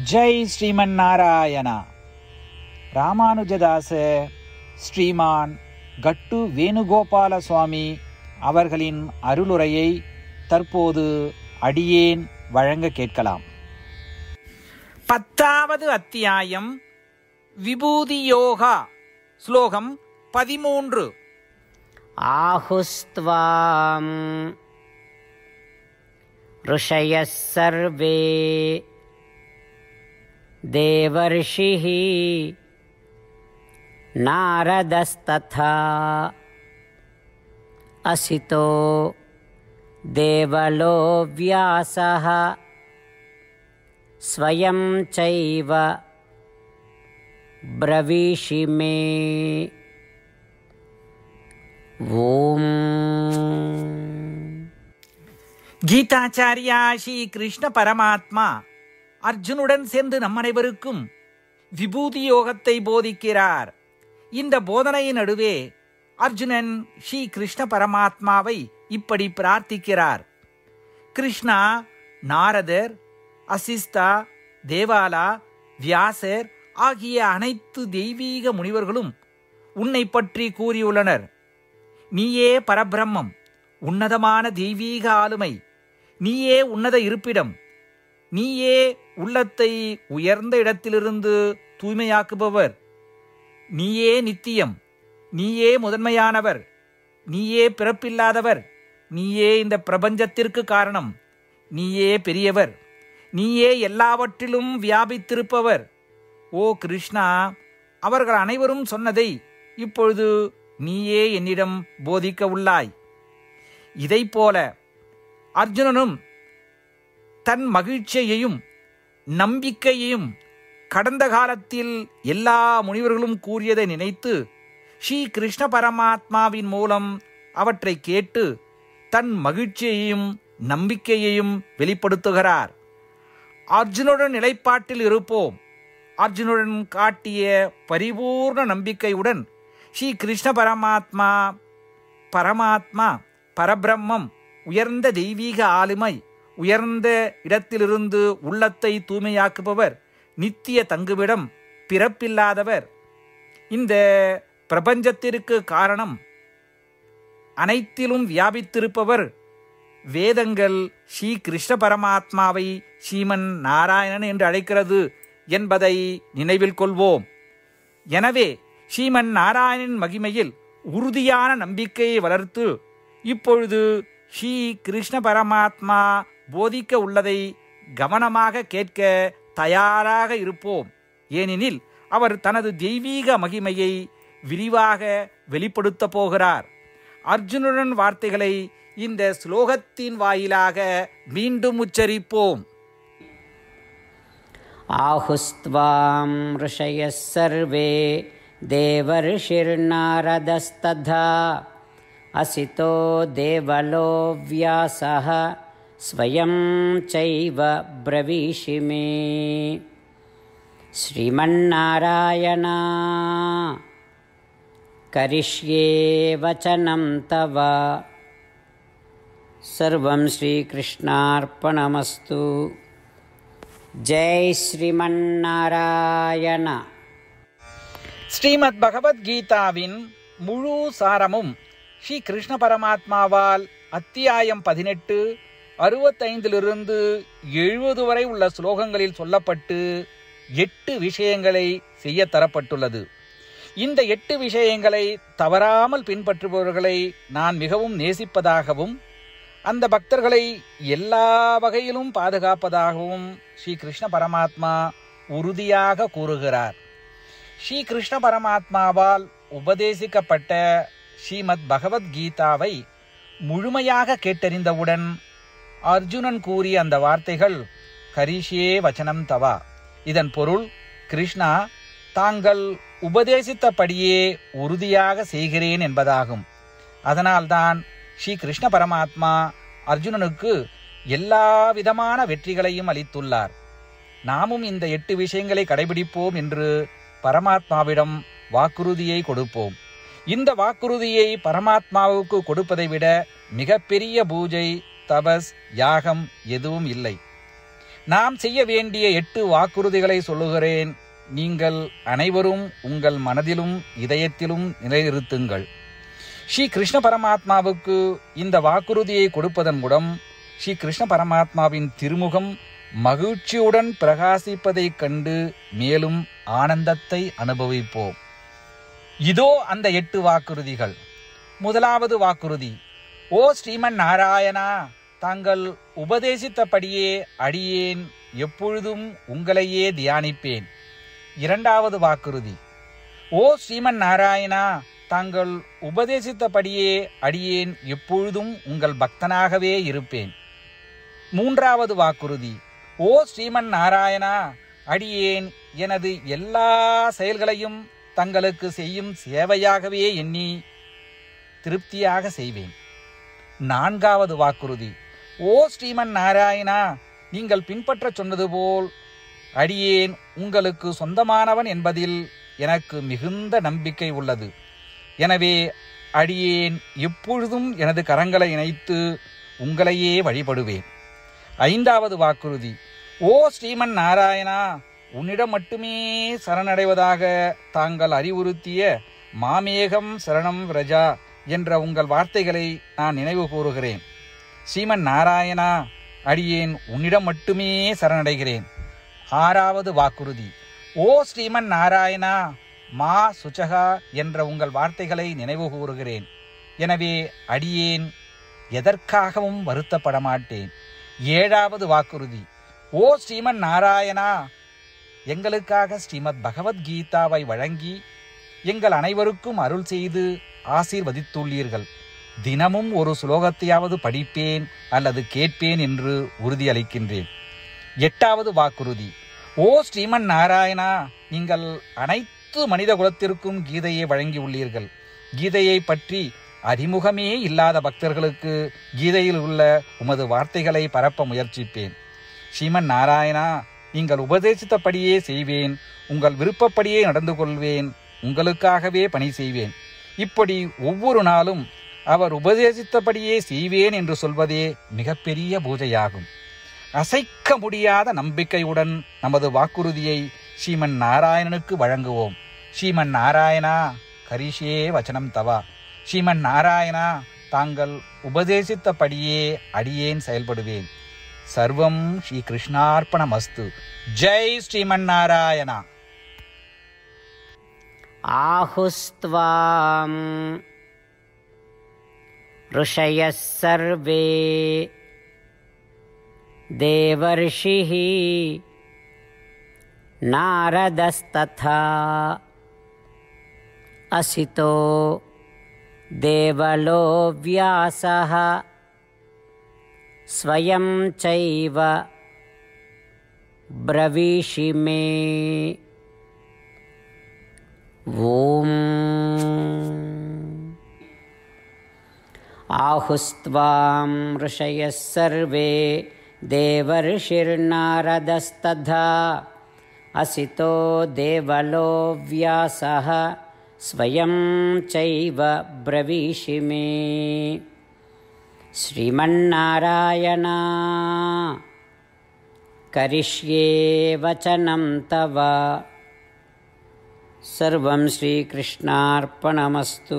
ஜெய் ஸ்ரீமன் நாராயணா ராமானுஜதாச ஸ்ரீமான் கட்டு வேணுகோபால சுவாமி அவர்களின் அருளுரையை தற்போது அடியேன் வழங்க கேட்கலாம் பத்தாவது அத்தியாயம் விபூதி யோகா ஸ்லோகம் பதிமூன்று आहुस्त्वाम् ऋषयः सर्वे देवर्षिः नारदस्तथा असितो देवलो व्यासः स्वयं चैव ब्रवीषि मे ஓம் கீதாச்சாரியா ஸ்ரீ கிருஷ்ண பரமாத்மா அர்ஜுனுடன் சேர்ந்து நம் அனைவருக்கும் விபூதி யோகத்தை போதிக்கிறார் இந்த போதனையின் நடுவே அர்ஜுனன் ஸ்ரீ கிருஷ்ண பரமாத்மாவை இப்படி பிரார்த்திக்கிறார் கிருஷ்ணா நாரதர் அசிஸ்தா தேவாலா வியாசர் ஆகிய அனைத்து தெய்வீக முனிவர்களும் உன்னை பற்றி கூறியுள்ளனர் நீயே பரபிரம்மம் உன்னதமான தெய்வீக ஆளுமை நீயே உன்னத இருப்பிடம் நீயே உள்ளத்தை உயர்ந்த இடத்திலிருந்து தூய்மையாக்குபவர் நீயே நித்தியம் நீயே முதன்மையானவர் நீயே பிறப்பில்லாதவர் நீயே இந்த பிரபஞ்சத்திற்கு காரணம் நீயே பெரியவர் நீயே எல்லாவற்றிலும் வியாபித்திருப்பவர் ஓ கிருஷ்ணா அவர்கள் அனைவரும் சொன்னதை இப்பொழுது நீயே என்னிடம் போதிக்க உள்ளாய் இதைப் போல அர்ஜுனனும் தன் மகிழ்ச்சியையும் நம்பிக்கையையும் கடந்த காலத்தில் எல்லா முனிவர்களும் கூறியதை நினைத்து ஸ்ரீ கிருஷ்ண பரமாத்மாவின் மூலம் அவற்றை கேட்டு தன் மகிழ்ச்சியையும் நம்பிக்கையையும் வெளிப்படுத்துகிறார் அர்ஜுனுடன் நிலைப்பாட்டில் இருப்போம் அர்ஜுனுடன் காட்டிய பரிபூர்ண நம்பிக்கையுடன் ஸ்ரீ கிருஷ்ண பரமாத்மா பரமாத்மா பரபிரம்மம் உயர்ந்த தெய்வீக ஆளுமை உயர்ந்த இடத்திலிருந்து உள்ளத்தை தூய்மையாக்குபவர் நித்திய தங்குவிடம் பிறப்பில்லாதவர் இந்த பிரபஞ்சத்திற்கு காரணம் அனைத்திலும் வியாபித்திருப்பவர் வேதங்கள் ஸ்ரீ கிருஷ்ண பரமாத்மாவை ஸ்ரீமன் நாராயணன் என்று அழைக்கிறது என்பதை நினைவில் கொள்வோம் எனவே ஸ்ரீமன் நாராயணன் மகிமையில் உறுதியான நம்பிக்கையை வளர்த்து இப்பொழுது ஸ்ரீ கிருஷ்ண பரமாத்மா போதிக்க உள்ளதை கவனமாக கேட்க தயாராக இருப்போம் ஏனெனில் அவர் தனது தெய்வீக மகிமையை விரிவாக வெளிப்படுத்த போகிறார் அர்ஜுனுடன் வார்த்தைகளை இந்த ஸ்லோகத்தின் வாயிலாக மீண்டும் உச்சரிப்போம் आहुस्त्वां ऋषयः सर्वे देवर्षिर्नारदस्तथा असितो देवलो व्यासः स्वयं चैव ब्रवीषि मे श्रीमन्नारायणा करिष्ये वचनं तव सर्वं श्रीकृष्णार्पणमस्तु जय श्रीमन्नारायण ஸ்ரீமத் பகவத்கீதாவின் முழு சாரமும் ஸ்ரீ கிருஷ்ண பரமாத்மாவால் அத்தியாயம் பதினெட்டு அறுபத்தைந்திலிருந்து எழுபது வரை உள்ள ஸ்லோகங்களில் சொல்லப்பட்டு எட்டு விஷயங்களை செய்ய தரப்பட்டுள்ளது இந்த எட்டு விஷயங்களை தவறாமல் பின்பற்றுபவர்களை நான் மிகவும் நேசிப்பதாகவும் அந்த பக்தர்களை எல்லா வகையிலும் பாதுகாப்பதாகவும் ஸ்ரீ கிருஷ்ண பரமாத்மா உறுதியாக கூறுகிறார் ஸ்ரீ கிருஷ்ண பரமாத்மாவால் உபதேசிக்கப்பட்ட ஸ்ரீமத் பகவத்கீதாவை முழுமையாக கேட்டறிந்தவுடன் அர்ஜுனன் கூறிய அந்த வார்த்தைகள் கரிஷே வச்சனம் தவா இதன் பொருள் கிருஷ்ணா தாங்கள் உபதேசித்தபடியே உறுதியாக செய்கிறேன் என்பதாகும் அதனால்தான் ஸ்ரீ கிருஷ்ண பரமாத்மா அர்ஜுனனுக்கு எல்லா விதமான வெற்றிகளையும் அளித்துள்ளார் நாமும் இந்த எட்டு விஷயங்களை கடைபிடிப்போம் என்று பரமாத்மாவிடம் வாக்குறுதியை கொடுப்போம் இந்த வாக்குறுதியை பரமாத்மாவுக்கு கொடுப்பதை விட மிகப்பெரிய பூஜை தபஸ் யாகம் எதுவும் இல்லை நாம் செய்ய வேண்டிய எட்டு வாக்குறுதிகளை சொல்லுகிறேன் நீங்கள் அனைவரும் உங்கள் மனதிலும் இதயத்திலும் நிலைநிறுத்துங்கள் ஸ்ரீ கிருஷ்ண பரமாத்மாவுக்கு இந்த வாக்குறுதியை கொடுப்பதன் மூலம் ஸ்ரீ கிருஷ்ண பரமாத்மாவின் திருமுகம் மகிழ்ச்சியுடன் பிரகாசிப்பதைக் கண்டு மேலும் ஆனந்தத்தை அனுபவிப்போம் இதோ அந்த எட்டு வாக்குறுதிகள் முதலாவது வாக்குறுதி ஓ ஸ்ரீமன் நாராயணா தாங்கள் உபதேசித்தபடியே அடியேன் எப்பொழுதும் உங்களையே தியானிப்பேன் இரண்டாவது வாக்குறுதி ஓ ஸ்ரீமன் நாராயணா தாங்கள் உபதேசித்தபடியே அடியேன் எப்பொழுதும் உங்கள் பக்தனாகவே இருப்பேன் மூன்றாவது வாக்குறுதி ஓ ஸ்ரீமன் நாராயணா அடியேன் எனது எல்லா செயல்களையும் தங்களுக்கு செய்யும் சேவையாகவே எண்ணி திருப்தியாக செய்வேன் நான்காவது வாக்குறுதி ஓ ஸ்ரீமன் நாராயணா நீங்கள் பின்பற்றச் சொன்னது போல் அடியேன் உங்களுக்கு சொந்தமானவன் என்பதில் எனக்கு மிகுந்த நம்பிக்கை உள்ளது எனவே அடியேன் எப்பொழுதும் எனது கரங்களை இணைத்து உங்களையே வழிபடுவேன் ஐந்தாவது வாக்குறுதி ஓ ஸ்ரீமன் நாராயணா உன்னிடம் மட்டுமே சரணடைவதாக தாங்கள் அறிவுறுத்திய மாமேகம் சரணம் ரஜா என்ற உங்கள் வார்த்தைகளை நான் நினைவு கூறுகிறேன் ஸ்ரீமன் நாராயணா அடியேன் உன்னிடம் மட்டுமே சரணடைகிறேன் ஆறாவது வாக்குறுதி ஓ ஸ்ரீமன் நாராயணா மா சுச்சகா என்ற உங்கள் வார்த்தைகளை நினைவு கூறுகிறேன் எனவே அடியேன் எதற்காகவும் வருத்தப்பட மாட்டேன் ஏழாவது வாக்குறுதி ஓ ஸ்ரீமன் நாராயணா எங்களுக்காக ஸ்ரீமத் பகவத்கீதாவை வழங்கி எங்கள் அனைவருக்கும் அருள் செய்து ஆசீர்வதித்துள்ளீர்கள் தினமும் ஒரு சுலோகத்தையாவது படிப்பேன் அல்லது கேட்பேன் என்று உறுதியளிக்கின்றேன் எட்டாவது வாக்குறுதி ஓ ஸ்ரீமன் நாராயணா நீங்கள் அனைத்து மனித குலத்திற்கும் கீதையை வழங்கியுள்ளீர்கள் கீதையை பற்றி அறிமுகமே இல்லாத பக்தர்களுக்கு கீதையில் உள்ள உமது வார்த்தைகளை பரப்ப முயற்சிப்பேன் ஸ்ரீமன் நாராயணா நீங்கள் உபதேசித்தபடியே செய்வேன் உங்கள் விருப்பப்படியே நடந்து கொள்வேன் உங்களுக்காகவே பணி செய்வேன் இப்படி ஒவ்வொரு நாளும் அவர் உபதேசித்தபடியே செய்வேன் என்று சொல்வதே மிகப்பெரிய பூஜையாகும் அசைக்க முடியாத நம்பிக்கையுடன் நமது வாக்குறுதியை ஸ்ரீமன் நாராயணனுக்கு வழங்குவோம் ஸ்ரீமன் நாராயணா கரிஷே வச்சனம் தவா ஸ்ரீமன் நாராயணா தாங்கள் உபதேசித்தபடியே அடியேன் செயல்படுவேன் சர்வம் ஸ்ரீ கிருஷ்ணார்ப்பணமஸ்து ஜெய் ஸ்ரீமன் நாராயணா आहुस्त्वाम् ऋषयः सर्वे देवर्षिः नारदस्तथा असितो देवलो व्यासः स्वयं चैव ब्रवीषि मे ॐ आहुस्त्वां ऋषयः सर्वे देवर्षिर्नारदस्तथा असितो देवलो व्यासः स्वयं चैव ब्रवीषि मे श्रीमन्नारायणा करिष्ये वचनं तव सर्वं श्रीकृष्णार्पणमस्तु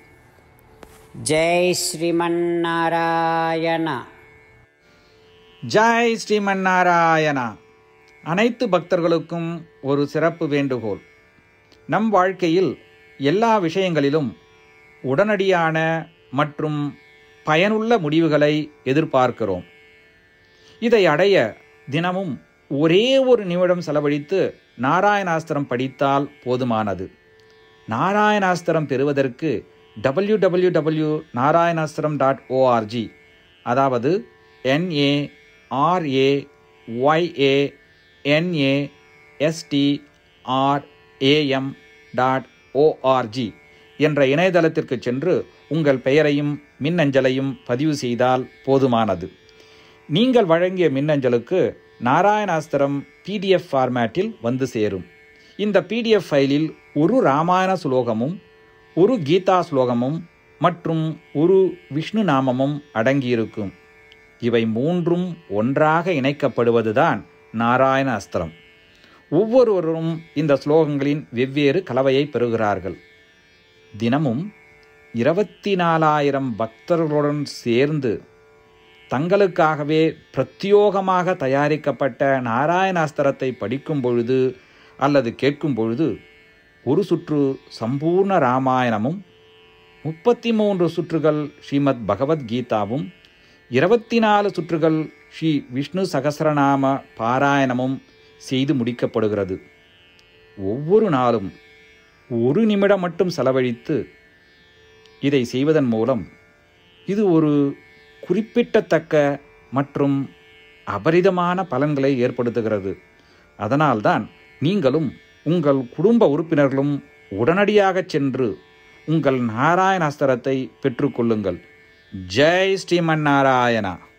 जय श्रीमन्नारायण ஜெய் ஸ்ரீமன் நாராயணா அனைத்து பக்தர்களுக்கும் ஒரு சிறப்பு வேண்டுகோள் நம் வாழ்க்கையில் எல்லா விஷயங்களிலும் உடனடியான மற்றும் பயனுள்ள முடிவுகளை எதிர்பார்க்கிறோம் இதை அடைய தினமும் ஒரே ஒரு நிமிடம் செலவழித்து நாராயணாஸ்திரம் படித்தால் போதுமானது நாராயணாஸ்திரம் பெறுவதற்கு W W W Narayanastram dot O R G அதாவது N A R A Y A N A S T R A M dot O R G என்ற இணையதளத்திற்கு சென்று உங்கள் பெயரையும் மின்னஞ்சலையும் பதிவு செய்தால் போதுமானது நீங்கள் வழங்கிய மின்னஞ்சலுக்கு நாராயணாஸ்திரம் பிடிஎஃப் ஃபார்மேட்டில் வந்து சேரும் இந்த பிடிஎஃப் ஃபைலில் ஒரு ராமாயண சுலோகமும் ஒரு கீதா ஸ்லோகமும் மற்றும் ஒரு விஷ்ணு நாமமும் அடங்கியிருக்கும் இவை மூன்றும் ஒன்றாக இணைக்கப்படுவதுதான் நாராயண அஸ்திரம் ஒவ்வொருவரும் இந்த ஸ்லோகங்களின் வெவ்வேறு கலவையை பெறுகிறார்கள் தினமும் இருபத்தி நாலாயிரம் பக்தர்களுடன் சேர்ந்து தங்களுக்காகவே பிரத்யோகமாக தயாரிக்கப்பட்ட நாராயணாஸ்திரத்தை படிக்கும் பொழுது அல்லது கேட்கும் பொழுது ஒரு சுற்று சம்பூர்ண ராமாயணமும் முப்பத்தி மூன்று சுற்றுகள் ஸ்ரீமத் பகவத்கீதாவும் இருபத்தி நாலு சுற்றுகள் ஸ்ரீ விஷ்ணு சகசரநாம பாராயணமும் செய்து முடிக்கப்படுகிறது ஒவ்வொரு நாளும் ஒரு நிமிடம் மட்டும் செலவழித்து இதை செய்வதன் மூலம் இது ஒரு குறிப்பிட்டத்தக்க மற்றும் அபரிதமான பலன்களை ஏற்படுத்துகிறது அதனால்தான் நீங்களும் உங்கள் குடும்ப உறுப்பினர்களும் உடனடியாக சென்று உங்கள் நாராயணாஸ்திரத்தை பெற்றுக்கொள்ளுங்கள் ஜெய் ஸ்ரீமன் நாராயணா